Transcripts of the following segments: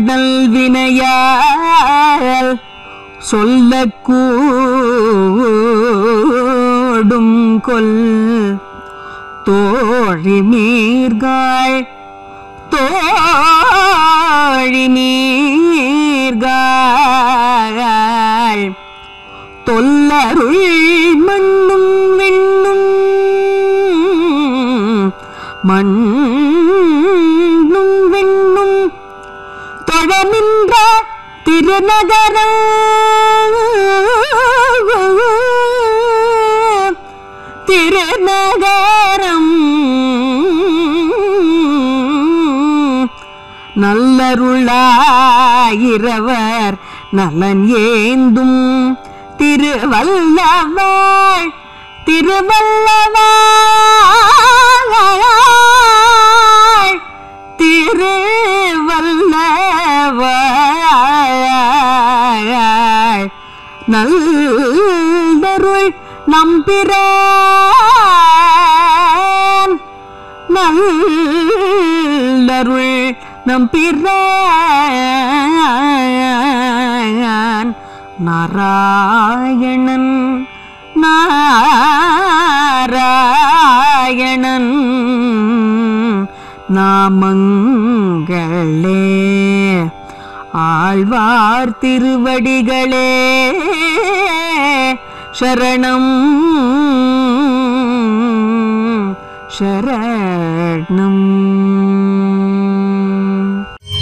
நல்வினையால் சொல்லக்கூடும் கொல் தோழி மீர்காள் தோழி மீர்காள் தொல்லருள் மண்ணும் விண்ணும் மண்ணும் விண்ணும் தொழநின்ற திருநகரம் திருநகரம் நல்லருளாயிரவர் நலன் ஏந்தும் திருவல்லவாள் திருவல்லவாள் திருவல்லவாள் நல்லருள் நம்பிரான் நல்லருள் நம்பிரான் நாராயணன் நாராயணன் நாமங்களே ஆழ்வார் திருவடிகளே சரணம் சரணம்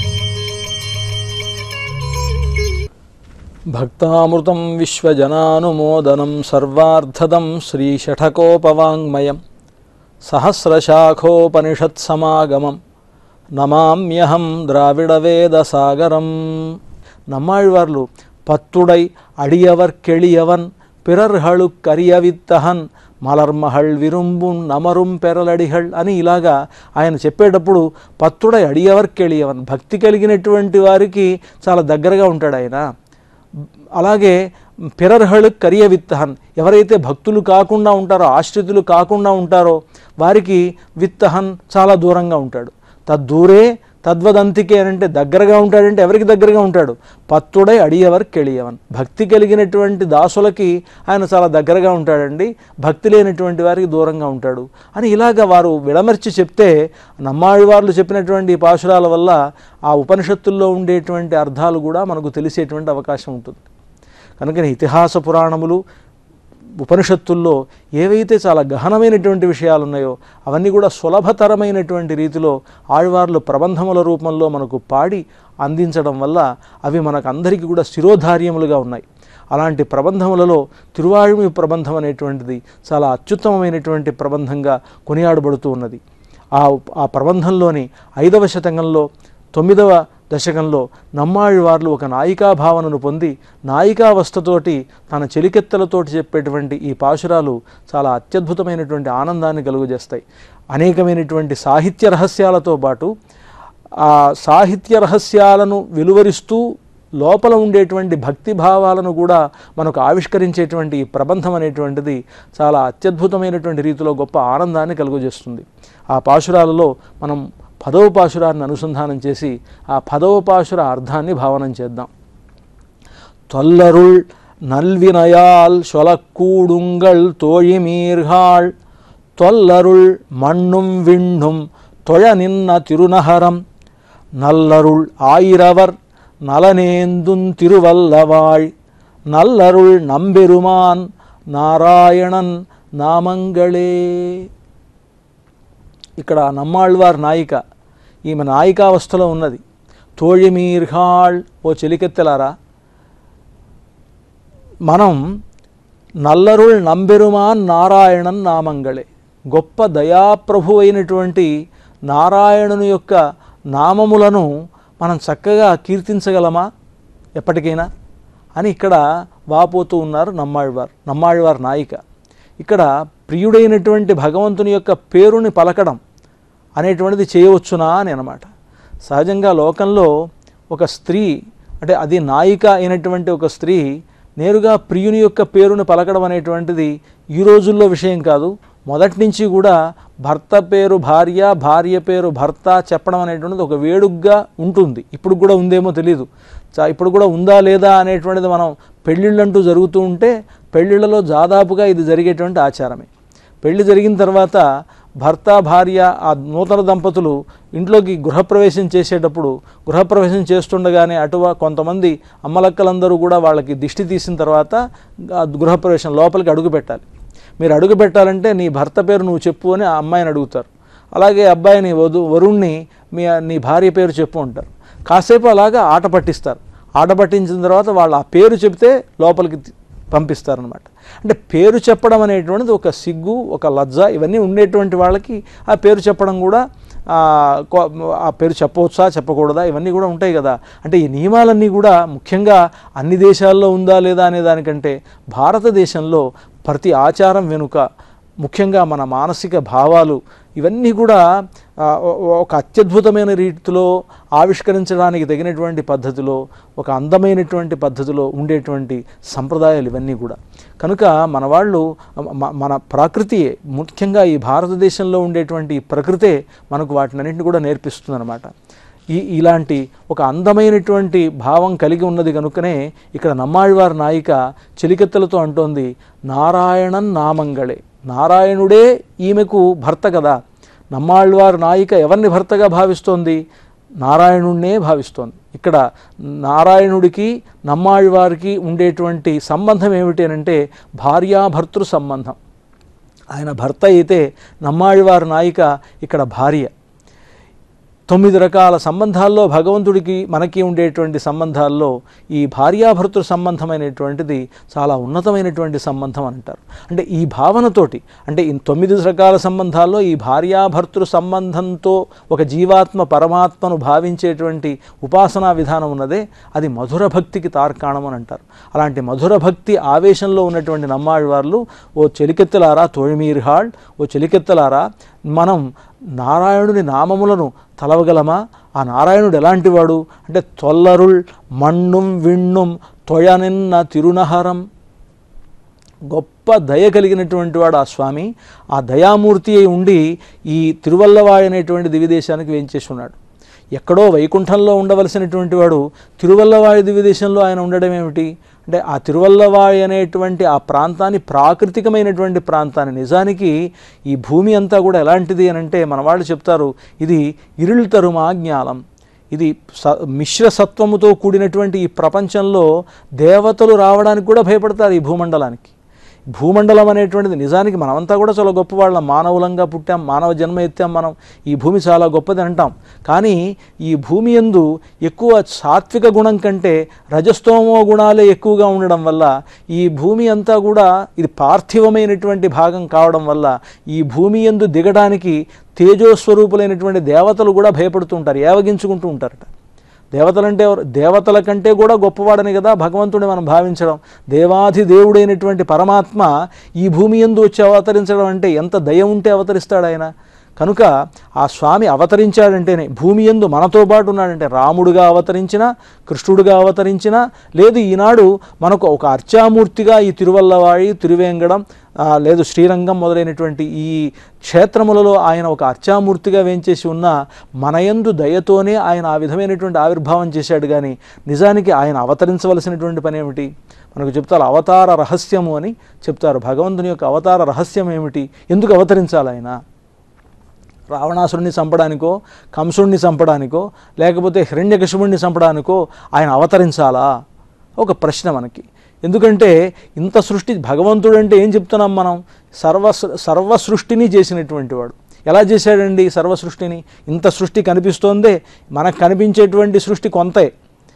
భక్తామృతం విశ్వజనానుమోదనం సర్వార్ధదం శ్రీషఠకోపవాङ्మయం సహస్రశాఖోపనిషత్సమాగమం నమామ్యహం ద్రావిడవేదసాగరం நம்மாழ்வார்లు பத்துடை அடியவர் கெளியவன் பிறர்ஹళு కరియవిత్తహన్ మలర్మహళ్ విరుంబున్ నమరుం పెరలడిహళ్ అని ఇలాగా ఆయన చెప్పేటప్పుడు పత్తుడై అడియవర్ కెళియవన్ భక్తి కలిగినటువంటి వారికి చాలా దగ్గరగా ఉంటాడు ఆయన అలాగే పిరర్హళు కరియ విత్తహన్ ఎవరైతే భక్తులు కాకుండా ఉంటారో ఆశ్రితులు కాకుండా ఉంటారో వారికి విత్తహన్ చాలా దూరంగా ఉంటాడు తద్దూరే తద్వదంతికే అని అంటే దగ్గరగా ఉంటాడంటే ఎవరికి దగ్గరగా ఉంటాడు పత్తుడై అడియవర్ కెళియవన్ భక్తి కలిగినటువంటి దాసులకి ఆయన చాలా దగ్గరగా ఉంటాడండి భక్తి లేనటువంటి వారికి దూరంగా ఉంటాడు అని ఇలాగ వారు విడమర్చి చెప్తే నమ్మాళ్ళవార్లు చెప్పినటువంటి ఈ పాశురాల వల్ల ఆ ఉపనిషత్తుల్లో ఉండేటువంటి అర్థాలు కూడా మనకు తెలిసేటువంటి అవకాశం ఉంటుంది కనుకనే ఇతిహాస పురాణములు ఉపనిషత్తుల్లో ఏవైతే చాలా గహనమైనటువంటి విషయాలు ఉన్నాయో అవన్నీ కూడా సులభతరమైనటువంటి రీతిలో ఆళ్వార్లు ప్రబంధముల రూపంలో మనకు పాడి అందించడం వల్ల అవి మనకు అందరికీ కూడా శిరోధార్యములుగా ఉన్నాయి అలాంటి ప్రబంధములలో తిరువాళ్మి ప్రబంధం అనేటువంటిది చాలా అత్యుత్తమమైనటువంటి ప్రబంధంగా కొనియాడబడుతూ ఉన్నది ఆ ఆ ప్రబంధంలోని ఐదవ శతకంలో తొమ్మిదవ దశకంలో నమ్మాళ్ళవార్లు ఒక నాయికా భావనను పొంది నాయికావస్థతోటి తన చెలికెత్తలతోటి చెప్పేటువంటి ఈ పాశురాలు చాలా అత్యద్భుతమైనటువంటి ఆనందాన్ని కలుగజేస్తాయి అనేకమైనటువంటి సాహిత్య రహస్యాలతో పాటు ఆ సాహిత్య రహస్యాలను వెలువరిస్తూ లోపల ఉండేటువంటి భక్తి భావాలను కూడా మనకు ఆవిష్కరించేటువంటి ఈ ప్రబంధం అనేటువంటిది చాలా అత్యద్భుతమైనటువంటి రీతిలో గొప్ప ఆనందాన్ని కలుగజేస్తుంది ఆ పాశురాలలో మనం పదవ పాశురాన్ని అనుసంధానం చేసి ఆ పదవ పాశుర అర్థాన్ని భావనం చేద్దాం தொல்லருள் நல்வினையால் சொலக்கூடுங்கள் தோழிமீர்காள் தொல்லருள் மண்ணும் விண்ணும் தொழ நின்ன திருநகரம் நல்லருள் ஆயிரவர் நலனேந்துந் திருவல்லவாழ் நல்லருள் நம்பெருமான் నారాయణన్ నామంగళే ఇక్కడ నమ్మాళ్వార్ నాయిక ఈమె నాయికావస్థలో ఉన్నది తోழிమీర్హాళ్ ఓ చెలికెత్తెలారా మనం నల్లరుళ్ నంబెరుమాన్ నారాయణన్ నామంగళే గొప్ప దయాప్రభు అయినటువంటి నారాయణుని యొక్క నామములను మనం చక్కగా కీర్తించగలమా ఎప్పటికైనా అని ఇక్కడ వాపోతూ ఉన్నారు నమ్మాళ్వార్ నమ్మాళ్వార్ నాయిక ఇక్కడ ప్రియుడైనటువంటి భగవంతుని యొక్క పేరుని పలకడం అనేటువంటిది చేయవచ్చునా అని అనమాట సహజంగా లోకంలో ఒక స్త్రీ అంటే అది నాయిక అయినటువంటి ఒక స్త్రీ నేరుగా ప్రియుని యొక్క పేరుని పలకడం అనేటువంటిది ఈ రోజుల్లో విషయం కాదు మొదటి నుంచి కూడా భర్త పేరు భార్య భార్య పేరు భర్త చెప్పడం అనేటువంటిది ఒక వేడుగ్గా ఉంటుంది ఇప్పుడు కూడా ఉందేమో తెలియదు చా- ఇప్పుడు కూడా ఉందా లేదా అనేటువంటిది మనం పెళ్ళిళ్ళంటూ జరుగుతూ ఉంటే పెళ్ళిళ్ళలో దాదాపుగా ఇది జరిగేటువంటి ఆచారమే పెళ్లి జరిగిన తర్వాత భర్త భార్య ఆ నూతన దంపతులు ఇంట్లోకి గృహప్రవేశం చేసేటప్పుడు గృహప్రవేశం చేస్తుండగానే అటువ కొంతమంది అమ్మలక్కలందరూ కూడా వాళ్ళకి దిష్టి తీసిన తర్వాత ఆ గృహప్రవేశం లోపలికి అడుగు పెట్టాలి మీరు అడుగు పెట్టాలంటే నీ భర్త పేరు నువ్వు చెప్పు అని ఆ అమ్మాయిని అడుగుతారు అలాగే అబ్బాయిని వధు వరుణ్ణి మీ నీ భార్య పేరు చెప్పు అంటారు కాసేపు అలాగా ఆట పట్టిస్తారు ఆట పట్టించిన తర్వాత వాళ్ళు ఆ పేరు చెప్తే లోపలికి తి- పంపిస్తారనమాట అంటే పేరు చెప్పడం అనేటువంటిది ఒక సిగ్గు ఒక లజ్జ ఇవన్నీ ఉండేటువంటి వాళ్ళకి ఆ పేరు చెప్పడం కూడా ఆ, కొ- ఆ పేరు చెప్పవచ్చా చెప్పకూడదా ఇవన్నీ కూడా ఉంటాయి కదా అంటే ఈ నియమాలన్నీ కూడా ముఖ్యంగా అన్ని దేశాల్లో ఉందా లేదా అనే దానికంటే భారతదేశంలో ప్రతి ఆచారం వెనుక ముఖ్యంగా మన మానసిక భావాలు ఇవన్నీ కూడా ఆ, ఒ- ఒక అత్యద్భుతమైన రీతిలో ఆవిష్కరించడానికి తగినటువంటి పద్ధతిలో ఒక అందమైనటువంటి పద్ధతిలో ఉండేటువంటి సంప్రదాయాలు ఇవన్నీ కూడా కనుక మన వాళ్ళు మ- మన ప్రకృతియే ముఖ్యంగా ఈ భారతదేశంలో ఉండేటువంటి ఈ ప్రకృతే మనకు వాటినన్నింటిని కూడా నేర్పిస్తుందన్నమాట ఈ ఇలాంటి ఒక అందమైనటువంటి భావం కలిగి ఉన్నది కనుకనే ఇక్కడ నమ్మాళ్వారి నాయిక చెలికెత్తలతో అంటోంది నారాయణన్ నామంగళే నారాయణుడే ఈమెకు భర్త కదా నమ్మాళ్వారి నాయిక ఎవరిని భర్తగా భావిస్తోంది నారాయణుడినే భావిస్తోంది ఇక్కడ నారాయణుడికి నమ్మాళ్వారికి ఉండేటువంటి సంబంధం ఏమిటి అని అంటే భార్యాభర్తృ సంబంధం ఆయన భర్త అయితే నమ్మాళ్వారి నాయిక ఇక్కడ భార్య తొమ్మిది రకాల సంబంధాల్లో భగవంతుడికి మనకి ఉండేటువంటి సంబంధాల్లో ఈ భార్యాభర్తృ సంబంధమైనటువంటిది చాలా ఉన్నతమైనటువంటి సంబంధం అని అంటారు అంటే ఈ భావనతోటి అంటే ఈ తొమ్మిది రకాల సంబంధాల్లో ఈ భార్యాభర్తృ సంబంధంతో ఒక జీవాత్మ పరమాత్మను భావించేటువంటి ఉపాసనా విధానం ఉన్నదే అది మధుర భక్తికి తార్కాణం అని అంటారు అలాంటి మధుర భక్తి ఆవేశంలో ఉన్నటువంటి నమ్మాళ్ళవార్లు ఓ చెలికెత్తలారా తోழிమీర్హాళ్ ఓ చెలికెత్తలారా మనం నారాయణుని నామములను తలవగలమా ఆ నారాయణుడు ఎలాంటివాడు అంటే తొల్లరుల్ మണ്ണుం విண்ணும் తొయనిన్న తిరునహరం గొప్ప దయ కలిగినటువంటి వాడు ఆ స్వామి ఆ దయామూర్తి అయి ఉండి ఈ తిరువల్లవాయి అనేటువంటి దివిదేశానికి వేయించేసి ఉన్నాడు ఎక్కడో వైకుంఠంలో ఉండవలసినటువంటి వాడు తిరువల్లవాయి దివిదేశంలో ఆయన ఉండడం ఏమిటి అంటే ఆ తిరువల్లవాయి అనేటువంటి ఆ ప్రాంతాన్ని ప్రాకృతికమైనటువంటి ప్రాంతాన్ని నిజానికి ఈ భూమి అంతా కూడా ఎలాంటిది అని అంటే మన వాళ్ళు చెప్తారు ఇది ఇరుள் తరుమా జ్ఞానం ఇది స మిశ్ర సత్వముతో కూడినటువంటి ఈ ప్రపంచంలో దేవతలు రావడానికి కూడా భయపడతారు ఈ భూమండలానికి భూమండలం అనేటువంటిది నిజానికి మనమంతా కూడా చాలా గొప్పవాళ్ళం మానవులంగా పుట్టాం మానవ జన్మ ఎత్తాం మనం ఈ భూమి చాలా గొప్పది అంటాం కానీ ఈ భూమి ఎందు ఎక్కువ సాత్విక గుణం కంటే రజస్తోమో గుణాలే ఎక్కువగా ఉండడం వల్ల ఈ భూమి అంతా కూడా ఇది పార్థివమైనటువంటి భాగం కావడం వల్ల ఈ భూమి ఎందు దిగడానికి తేజోస్వరూపులైనటువంటి దేవతలు కూడా భయపడుతుంటారు ఏవగించుకుంటూ ఉంటారట దేవతలంటే ఎవరు దేవతల కంటే కూడా గొప్పవాడని కదా భగవంతుడిని మనం భావించడం దేవాధి దేవుడైనటువంటి పరమాత్మ ఈ భూమి ఎందు వచ్చి అవతరించడం అంటే ఎంత దయ ఉంటే అవతరిస్తాడు ఆయన కనుక ఆ స్వామి అవతరించాడంటేనే భూమి ఎందు మనతో పాటు ఉన్నాడంటే రాముడుగా అవతరించినా కృష్ణుడుగా అవతరించినా లేదు ఈనాడు మనకు ఒక అర్చామూర్తిగా ఈ తిరువల్లవాయి తిరువేంగడం ఆ, లేదు శ్రీరంగం మొదలైనటువంటి ఈ క్షేత్రములలో ఆయన ఒక అర్చామూర్తిగా వేంచేసి ఉన్న మనయందు దయతోనే ఆయన ఆ విధమైనటువంటి ఆవిర్భావం చేశాడు కానీ నిజానికి ఆయన అవతరించవలసినటువంటి పని ఏమిటి మనకు చెప్తారు అవతార రహస్యము అని చెప్తారు భగవంతుని యొక్క అవతార రహస్యం ఏమిటి ఎందుకు అవతరించాలి ఆయన రావణాసురుణ్ణి చంపడానికో కంసుడిని చంపడానికో లేకపోతే హిరణ్యకశిపుణ్ణి చంపడానికో ఆయన అవతరించాలా ఒక ప్రశ్న మనకి ఎందుకంటే ఇంత సృష్టి భగవంతుడు అంటే ఏం చెప్తున్నాం మనం సర్వ సర్వ సృష్టిని చేసినటువంటి వాడు ఎలా చేశాడండి సర్వ సృష్టిని ఇంత సృష్టి కనిపిస్తోందే మనకు కనిపించేటువంటి సృష్టి కొంతే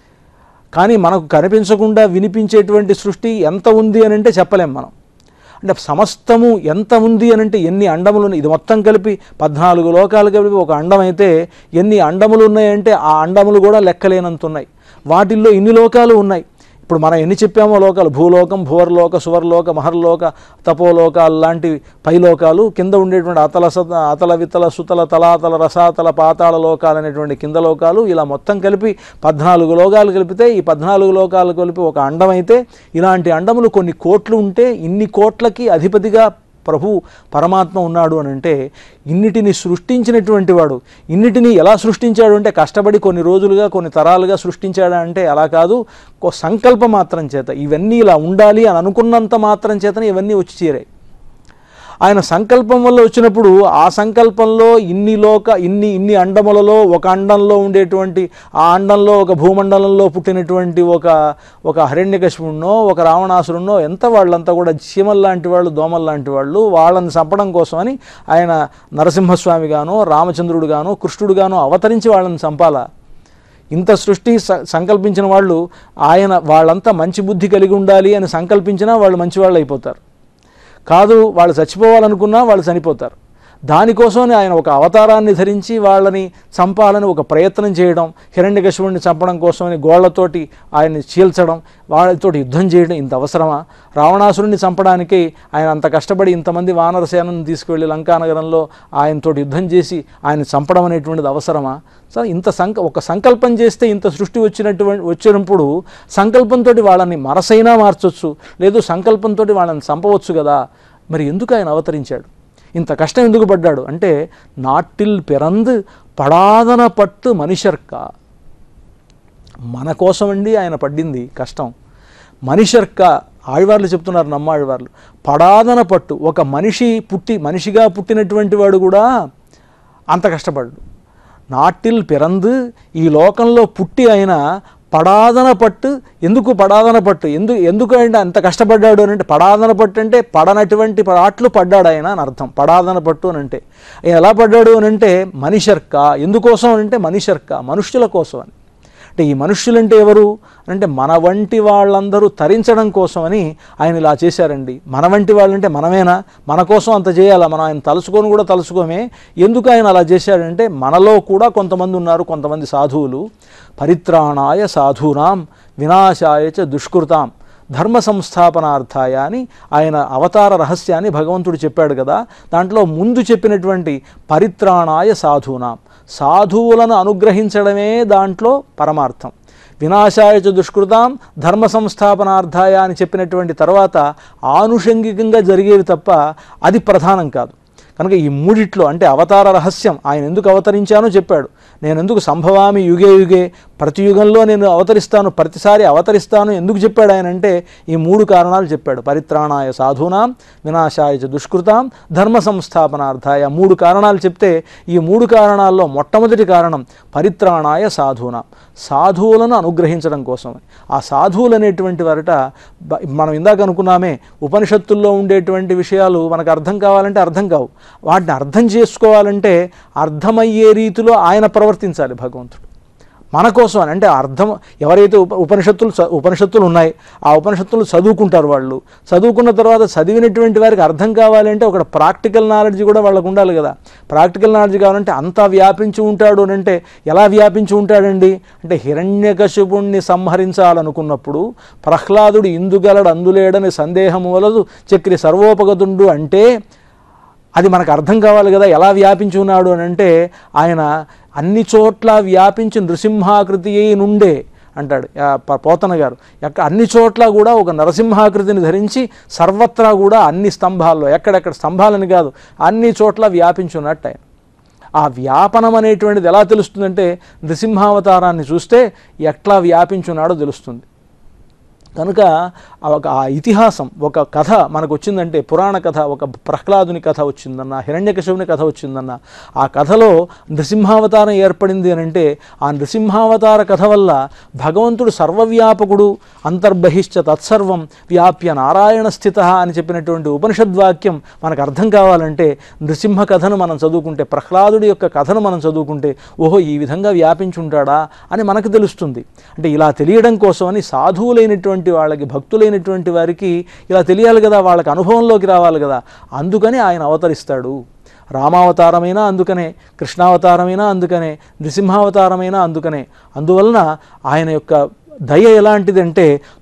కానీ మనకు కనిపించకుండా వినిపించేటువంటి సృష్టి ఎంత ఉంది అని అంటే చెప్పలేం మనం అంటే సమస్తము ఎంత ఉంది అని అంటే ఎన్ని అండములు ఉన్నాయి ఇది మొత్తం కలిపి పద్నాలుగు లోకాలు కలిపి ఒక అండం అయితే ఎన్ని అండములు ఉన్నాయంటే ఆ అండములు కూడా లెక్కలేనంత ఉన్నాయి వాటిల్లో ఇన్ని లోకాలు ఉన్నాయి ఇప్పుడు మనం ఎన్ని చెప్పామో లోకాలు భూలోకం భూవర్లోక సువర్లోక మహర్లోక తపోలోకాలు లాంటి పైలోకాలు కింద ఉండేటువంటి అతల సత అతల వితల సుతల తలాతల రసాతల పాతాళ లోకాలు అనేటువంటి కింద లోకాలు ఇలా మొత్తం కలిపి పద్నాలుగు లోకాలు కలిపితే ఈ పద్నాలుగు లోకాలు కలిపి ఒక అండం అయితే ఇలాంటి అండములు కొన్ని కోట్లు ఉంటే ఇన్ని కోట్లకి అధిపతిగా ప్రభు పరమాత్మ ఉన్నాడు అని అంటే ఇన్నిటిని సృష్టించినటువంటి వాడు ఇన్నిటిని ఎలా సృష్టించాడు అంటే కష్టపడి కొన్ని రోజులుగా కొన్ని తరాలుగా సృష్టించాడా అంటే అలా కాదు ఒక సంకల్ప మాత్రం చేత ఇవన్నీ ఇలా ఉండాలి అని అనుకున్నంత మాత్రం చేతనే ఇవన్నీ వచ్చి చేరాయి ఆయన సంకల్పం వల్ల వచ్చినప్పుడు ఆ సంకల్పంలో ఇన్ని లోక ఇన్ని ఇన్ని అండములలో ఒక అండంలో ఉండేటువంటి ఆ అండంలో ఒక భూమండలంలో పుట్టినటువంటి ఒక ఒక హిరణ్యకశిపుణ్ణో ఒక రావణాసురుణ్ణో ఎంత వాళ్ళంతా కూడా చీమల్ లాంటి వాళ్ళు దోమల్ లాంటి వాళ్ళు వాళ్ళని చంపడం కోసమని ఆయన నరసింహస్వామి గానో రామచంద్రుడు గానో కృష్ణుడు గానో అవతరించి వాళ్ళని చంపాలా ఇంత సృష్టి స- సంకల్పించిన వాళ్ళు ఆయన వాళ్ళంతా మంచి బుద్ధి కలిగి ఉండాలి అని సంకల్పించినా వాళ్ళు మంచివాళ్ళు అయిపోతారు కాదు వాళ్ళు చచ్చిపోవాలనుకున్నా వాళ్ళు చనిపోతారు దానికోసమని ఆయన ఒక అవతారాన్ని ధరించి వాళ్ళని చంపాలని ఒక ప్రయత్నం చేయడం హిరణ్యకశివుడిని చంపడం కోసమని గోళ్లతోటి ఆయన్ని చీల్చడం వాళ్ళతోటి యుద్ధం చేయడం ఇంత అవసరమా రావణాసురుడిని చంపడానికి ఆయన అంత కష్టపడి ఇంతమంది వానర సేనను తీసుకువెళ్ళి లంకానగరంలో ఆయనతోటి యుద్ధం చేసి ఆయన చంపడం అనేటువంటిది అవసరమా సరే ఇంత సంక ఒక సంకల్పం చేస్తే ఇంత సృష్టి వచ్చినటువంటి వచ్చినప్పుడు సంకల్పంతో వాళ్ళని మనసైనా మార్చొచ్చు లేదు సంకల్పంతో వాళ్ళని చంపవచ్చు కదా మరి ఎందుకు ఆయన అవతరించాడు ఇంత కష్టం ఎందుకు పడ్డాడు అంటే నాటిల్ పిరంద్ పడాదన పట్టు మనిషర్క మన కోసమండి ఆయన పడ్డింది కష్టం మనిషర్క ఆళ్వార్లు చెప్తున్నారు నమ్మాళ్వార్లు పడాదన పట్టు ఒక మనిషి పుట్టి మనిషిగా పుట్టినటువంటి వాడు కూడా అంత కష్టపడ్డు నాటిల్ పిరంద్ ఈ లోకంలో పుట్టి ఆయన పడాదన పట్టు ఎందుకు పడాదన పట్టు ఎందుకు ఎందుకు అంటే అంత కష్టపడ్డాడు అని అంటే పడాదన పట్టు అంటే పడనటువంటి పాటలు పడ్డాడు ఆయన అని అర్థం పడాదన పట్టు అని అంటే ఆయన ఎలా పడ్డాడు అని అంటే మనిషర్క ఎందుకోసం అని అంటే మనిషర్క మనుష్యుల కోసం అని అంటే ఈ మనుష్యులంటే ఎవరు అంటే మన వంటి వాళ్ళందరూ తరించడం కోసమని ఆయన ఇలా చేశారండి మన వంటి వాళ్ళంటే మనమేనా మన కోసం అంత చేయాలా మనం ఆయన తలుచుకొని కూడా తలుచుకోమే ఎందుకు ఆయన అలా చేశాడంటే మనలో కూడా కొంతమంది ఉన్నారు కొంతమంది సాధువులు పరిత్రాణాయ సాధూనాం వినాశాయ చ దుష్కృతాం ధర్మ సంస్థాపనార్థాయ అని ఆయన అవతార రహస్యాన్ని భగవంతుడు చెప్పాడు కదా దాంట్లో ముందు చెప్పినటువంటి పరిత్రాణాయ సాధూనాం సాధువులను అనుగ్రహించడమే దాంట్లో పరమార్థం వినాశాయ చ దుష్కృతాం ధర్మ సంస్థాపనార్థాయ అని చెప్పినటువంటి తర్వాత ఆనుషంగికంగా జరిగేవి తప్ప అది ప్రధానం కాదు కనుక ఈ మూడిట్లో అంటే అవతార రహస్యం ఆయన ఎందుకు అవతరించానో చెప్పాడు నేను ఎందుకు సంభవామి యుగే యుగే ప్రతి యుగంలో నేను అవతరిస్తాను ప్రతిసారి అవతరిస్తాను ఎందుకు చెప్పాడు ఆయన అంటే ఈ మూడు కారణాలు చెప్పాడు పరిత్రాణాయ సాధూనాం వినాశాయ చ దుష్కృతాం ధర్మ సంస్థాపనార్థాయ మూడు కారణాలు చెప్తే ఈ మూడు కారణాల్లో మొట్టమొదటి కారణం పరిత్రాణాయ సాధూనాం సాధువులను అనుగ్రహించడం కోసం ఆ సాధువులు అనేటువంటి వారట బ- మనం ఇందాక అనుకున్నామే ఉపనిషత్తుల్లో ఉండేటువంటి విషయాలు మనకు అర్థం కావాలంటే అర్థం కావు వాటిని అర్థం చేసుకోవాలంటే అర్థమయ్యే రీతిలో ఆయన ప్రవర్తించాలి భగవంతుడు మన కోసం అని అంటే అర్థం ఎవరైతే ఉప ఉపనిషత్తులు చ- ఉపనిషత్తులు ఉన్నాయి ఆ ఉపనిషత్తులు చదువుకుంటారు వాళ్ళు చదువుకున్న తర్వాత చదివినటువంటి వారికి అర్థం కావాలంటే ఒక ప్రాక్టికల్ నాలెడ్జ్ కూడా వాళ్ళకు ఉండాలి కదా ప్రాక్టికల్ నాలెడ్జ్ కావాలంటే అంతా వ్యాపించి ఉంటాడు అని అంటే ఎలా వ్యాపించి ఉంటాడండి అంటే హిరణ్యకశిపుణ్ణి సంహరించాలనుకున్నప్పుడు ప్రహ్లాదుడు ఇందుగలడు అందులేడని సందేహము వలదు చక్రి సర్వోపగతుండు అంటే అది మనకు అర్థం కావాలి కదా ఎలా వ్యాపించి ఉన్నాడు అని అంటే ఆయన అన్ని చోట్ల వ్యాపించి నృసింహాకృతి అయి నుండే అంటాడు ఆ, ప- పోతన గారు ఎక్క అన్ని చోట్ల కూడా ఒక నరసింహాకృతిని ధరించి సర్వత్రా కూడా అన్ని స్తంభాల్లో ఎక్కడెక్కడ స్తంభాలని కాదు అన్ని చోట్ల వ్యాపించి ఉన్నట్టు ఆయన ఆ వ్యాపనం అనేటువంటిది ఎలా తెలుస్తుందంటే నృసింహావతారాన్ని చూస్తే ఎట్లా వ్యాపించున్నాడో తెలుస్తుంది కనుక ఆ ఒక ఆ ఇతిహాసం ఒక కథ మనకు వచ్చిందంటే పురాణ కథ ఒక ప్రహ్లాదుని కథ వచ్చిందన్న హిరణ్యకశివుని కథ వచ్చిందన్న ఆ కథలో నృసింహావతారం ఏర్పడింది అని అంటే ఆ నృసింహావతార కథ వల్ల భగవంతుడు సర్వవ్యాపకుడు అంతర్బహిశ్చ తత్సర్వం వ్యాప్య నారాయణ స్థిత అని చెప్పినటువంటి ఉపనిషద్వాక్యం మనకు అర్థం కావాలంటే నృసింహ కథను మనం చదువుకుంటే ప్రహ్లాదుడి యొక్క కథను మనం చదువుకుంటే ఓహో ఈ విధంగా వ్యాపించుంటాడా అని మనకు తెలుస్తుంది అంటే ఇలా తెలియడం కోసమని సాధువులైనటువంటి వాళ్ళకి భక్తులైనటువంటి వారికి ఇలా తెలియాలి కదా వాళ్ళకి అనుభవంలోకి రావాలి కదా అందుకని ఆయన అవతరిస్తాడు రామావతారమైనా అందుకనే కృష్ణావతారమైనా అందుకనే నృసింహావతారమైనా అందుకనే అందువలన ఆయన యొక్క దయ ఎలాంటిదంటే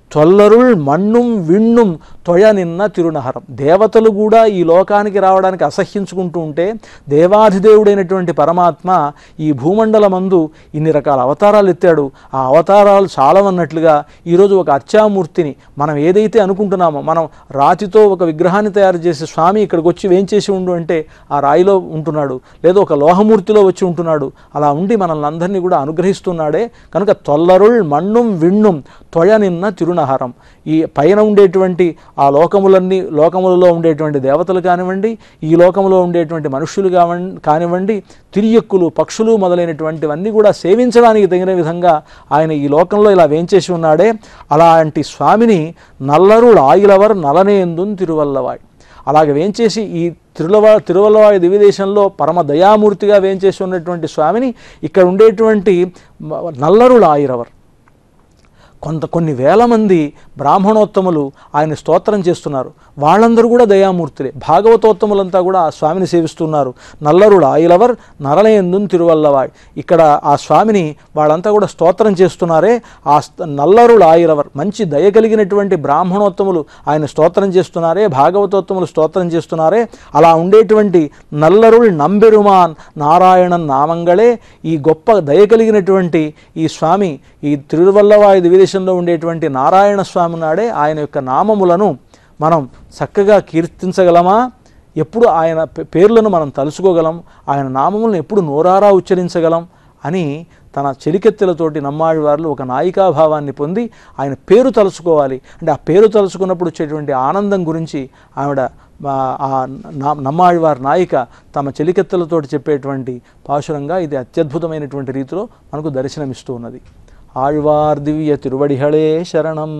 చొల్లరుల్ మన్నుం విண்ணும் తొయ నిన్న తిరునహరం దేవతలు కూడా ఈ లోకానికి రావడానికి అసహ్యించుకుంటూ ఉంటే దేవాధిదేవుడైనటువంటి పరమాత్మ ఈ భూమండలమందు ఇన్ని రకాల అవతారాలు ఎత్తాడు ఆ అవతారాలు చాలవన్నట్లుగా ఈరోజు ఒక అర్చామూర్తిని మనం ఏదైతే అనుకుంటున్నామో మనం రాతితో ఒక విగ్రహాన్ని తయారు చేసి స్వామి ఇక్కడికి వచ్చి వేంచేసి ఉండు అంటే ఆ రాయిలో ఉంటున్నాడు లేదా ఒక లోహమూర్తిలో వచ్చి ఉంటున్నాడు అలా ఉండి మనల్ని అందరినీ కూడా అనుగ్రహిస్తున్నాడే కనుక తొల్లరుల్ మన్నుం విண்ணும் తొయ నిన్న తిరునహరం ఈ పైన ఉండేటువంటి ఆ లోకములన్నీ లోకములలో ఉండేటువంటి దేవతలు కానివ్వండి ఈ లోకములో ఉండేటువంటి మనుష్యులు కావండి కానివ్వండి తిరియక్కులు పక్షులు మొదలైనటువంటివన్నీ కూడా సేవించడానికి తగిన విధంగా ఆయన ఈ లోకంలో ఇలా వేంచేసి ఉన్నాడే అలాంటి స్వామిని నల్లరుడు ఆయిలవర్ నలనేందు తిరువల్లవాయ్ అలాగే వేంచేసి ఈ తిరులవ తిరువల్లవాయి దివ్యదేశంలో పరమ దయామూర్తిగా వేంచేసి ఉన్నటువంటి స్వామిని ఇక్కడ ఉండేటువంటి మ- నల్లరుడు ఆయిరవర్ కొంత కొన్ని వేల మంది బ్రాహ్మణోత్తములు ఆయన స్తోత్రం చేస్తున్నారు వాళ్ళందరూ కూడా దయామూర్తులే భాగవతోత్తములంతా కూడా ఆ స్వామిని సేవిస్తున్నారు నల్లరుడు ఆయిలవర్ నరలయందు తిరువల్లవాయ్ ఇక్కడ ఆ స్వామిని వాళ్ళంతా కూడా స్తోత్రం చేస్తున్నారే ఆ స్త- నల్లరుడు ఆయిలవర్ మంచి దయ కలిగినటువంటి బ్రాహ్మణోత్తములు ఆయన స్తోత్రం చేస్తున్నారే భాగవతోత్తములు స్తోత్రం చేస్తున్నారే అలా ఉండేటువంటి నల్లరుள் నంబెరుమాన్ నారాయణన్ నామంగళే ఈ గొప్ప దయ కలిగినటువంటి ఈ స్వామి ఈ తిరువల్లవాయి దివిదేశంలో ఉండేటువంటి నారాయణ స్వామి నాడే ఆయన యొక్క నామములను మనం చక్కగా కీర్తించగలమా ఎప్పుడు ఆయన పే- పేర్లను మనం తలుసుకోగలం ఆయన నామములను ఎప్పుడు నోరారా ఉచ్చరించగలం అని తన చెలికెత్తెలతోటి నమ్మాడి వారు ఒక నాయికాభావాన్ని పొంది ఆయన పేరు తలుచుకోవాలి అంటే ఆ పేరు తలుచుకున్నప్పుడు వచ్చేటువంటి ఆనందం గురించి ఆవిడ ఆ- ఆ నా- నమ్మాళ్ళవారి నాయిక తమ చెలికెత్తలతోటి చెప్పేటువంటి పాశురంగా ఇది అత్యద్భుతమైనటువంటి రీతిలో మనకు దర్శనమిస్తూ ఉన్నది ఆళ్వార్ దివ్య తిరువడిహళే శరణం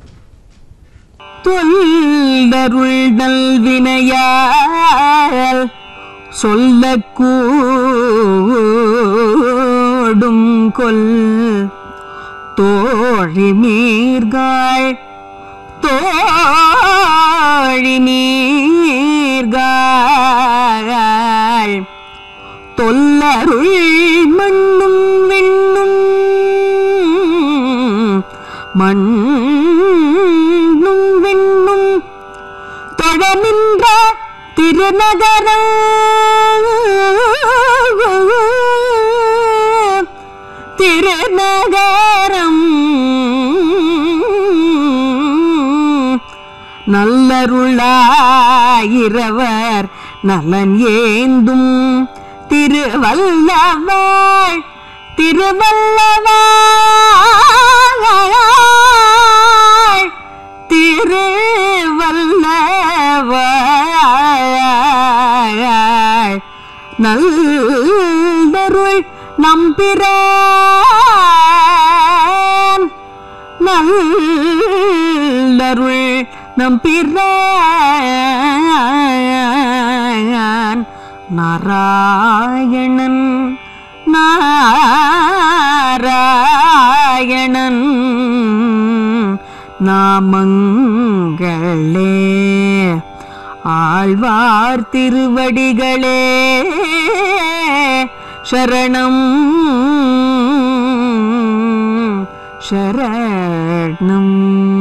தொல்டருள் நல்வினையால் சொல்லக் கூடும் கொல் தோழி மீர்காள் தோழி மீர்காள் தொல்லருள் மண்ணும் விண்ணும் மண்ணும் விண்ணும் தொழ நின்ற திருநகரம் திருநகரம் நல்லருளாயிரவர் நலன் ஏந்தும் திருவல்லவாள் திருவல்லவாள் திருவல்லவாள் நல்லருள் நம்பிரான் நல்லருள் நம்பிரான் நாராயணன் நாராயணன் நாமங்களே ஆழ்வார் திருவடிகளே சரணம் சரணம்